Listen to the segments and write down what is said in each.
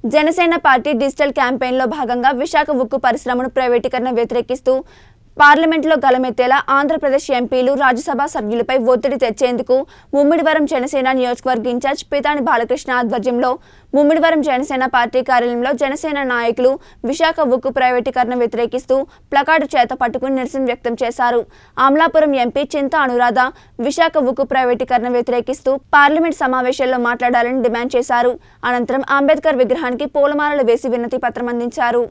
Janasena party digital క్యాంపెయిన్లో భాగంగా విశాఖ ఉక్కు పరిశ్రమను ప్రైవేటీకరణ వ్యతిరేకిస్తూ పార్లమెంట్లో గలమెత్తేలా ఆంధ్రప్రదేశ్ ఎంపీలు రాజ్యసభ సభ్యులపై ఒత్తిడి తెచ్చేందుకు ముమ్మిడివరం జనసేన నియోజకవర్గ ఇన్ఛార్జ్ పితాని బాలకృష్ణ ఆధ్వర్యంలో ముమ్మిడివరం జనసేన పార్టీ కార్యాలయంలో జనసేన నాయకులు విశాఖ ఉక్కు ప్రైవేటీకరణ వ్యతిరేకిస్తూ ప్లకార్డు చేత పట్టుకుని నిరసన వ్యక్తం చేశారు అమలాపురం ఎంపీ చింత అనురాధ విశాఖ ఉక్కు ప్రైవేటీకరణ వ్యతిరేకిస్తూ పార్లమెంట్ సమావేశాల్లో మాట్లాడాలని డిమాండ్ చేశారు అనంతరం అంబేద్కర్ విగ్రహానికి పూలమాలలు వేసి వినతి పత్రం అందించారు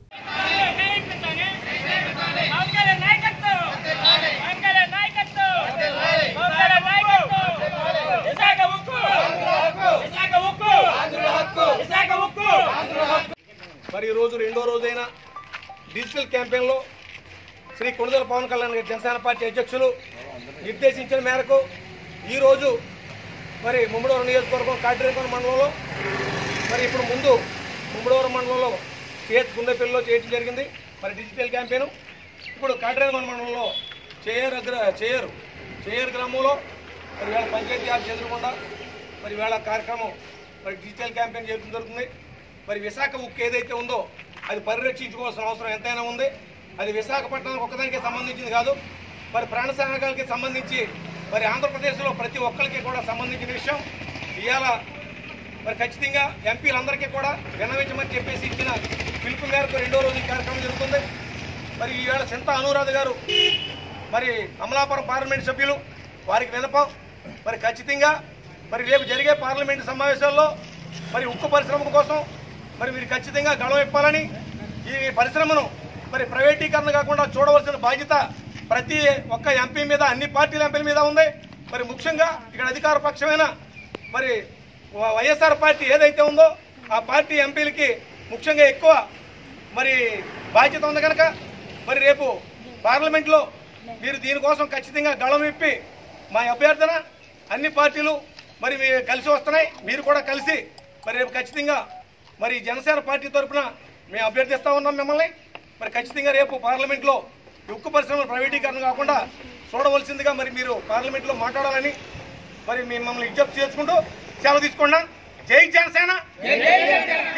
మంగళ నాయకత్వం మంగళ నాయకత్వం మంగళ నాయకత్వం విశాఖ ఉక్కు విశాఖ ఉక్కు విశాఖ ఉక్కు మరి ఈ రోజు రెండో రోజైన డిజిటల్ క్యాంపెయిన్లో శ్రీ కొణిదల పవన్ కళ్యాణ్ గారి జనసేన పార్టీ అధ్యక్షులు నిర్దేశించిన మేరకు ఈరోజు మరి ముమ్మడివరం నియోజకవర్గం కాటిరేకొండ మండలంలో మరి ఇప్పుడు ముందు ముమ్మడివరం మండలంలో చేతి గుండెపల్లిలో చేయడం జరిగింది మరి డిజిటల్ క్యాంపెయిన్ ఇప్పుడు కాటిరేకొండ మండలంలో చేయర్ అగ్ర చేయరు చేయర్ గ్రామంలో మరి వేళ పంచాయతీ ఆఫీస్ ఎదురుకుండా మరి వేళ కార్యక్రమం మరి డిజిటల్ క్యాంపెయిన్ చేయడం జరుగుతుంది మరి విశాఖ ఉక్కు ఏదైతే ఉందో అది పరిరక్షించుకోవాల్సిన అవసరం ఎంతైనా ఉంది అది విశాఖపట్నానికి ఒక్కదానికే సంబంధించింది కాదు మరి ప్రాణ సహాయకాలకి సంబంధించి మరి ఆంధ్రప్రదేశ్లో ప్రతి ఒక్కరికి కూడా సంబంధించిన విషయం ఇవాళ మరి ఖచ్చితంగా ఎంపీలందరికీ కూడా విన్నవించమని చెప్పేసి ఇచ్చిన పిలుపు మేరకు రెండో రోజు ఈ కార్యక్రమం జరుగుతుంది మరి ఈవేళ సింత అనురాధ గారు మరి అమలాపురం పార్లమెంట్ సభ్యులు వారికి వినపం మరి ఖచ్చితంగా మరి రేపు జరిగే పార్లమెంటు సమావేశాల్లో మరి ఉక్కు పరిశ్రమ కోసం మరి మీరు ఖచ్చితంగా గళం ఇప్పాలని ఈ పరిశ్రమను మరి ప్రైవేటీకరణ కాకుండా చూడవలసిన బాధ్యత ప్రతి ఒక్క ఎంపీ మీద అన్ని పార్టీల ఎంపీల మీద ఉంది మరి ముఖ్యంగా ఇక్కడ అధికార పక్షమైన మరి వ- వైఎస్ఆర్ పార్టీ ఏదైతే ఉందో ఆ పార్టీ ఎంపీలకి ముఖ్యంగా ఎక్కువ మరి బాధ్యత ఉంది కనుక మరి రేపు పార్లమెంట్లో మీరు దీనికోసం ఖచ్చితంగా గళం విప్పి మా అభ్యర్థన అన్ని పార్టీలు మరి మీ కలిసి వస్తున్నాయి మీరు కూడా కలిసి మరి రేపు ఖచ్చితంగా మరి జనసేన పార్టీ తరఫున మేము అభ్యర్థిస్తా ఉన్నాం మిమ్మల్ని మరి ఖచ్చితంగా రేపు పార్లమెంట్లో ఈ ఉక్కు పరిశ్రమల ప్రైవేటీకరణ కాకుండా చూడవలసిందిగా మరి మీరు పార్లమెంట్లో మాట్లాడాలని మరి మిమ్మల్ని విజ్ఞప్తి చేసుకుంటూ సెలవు తీసుకున్నాం జై జనసేన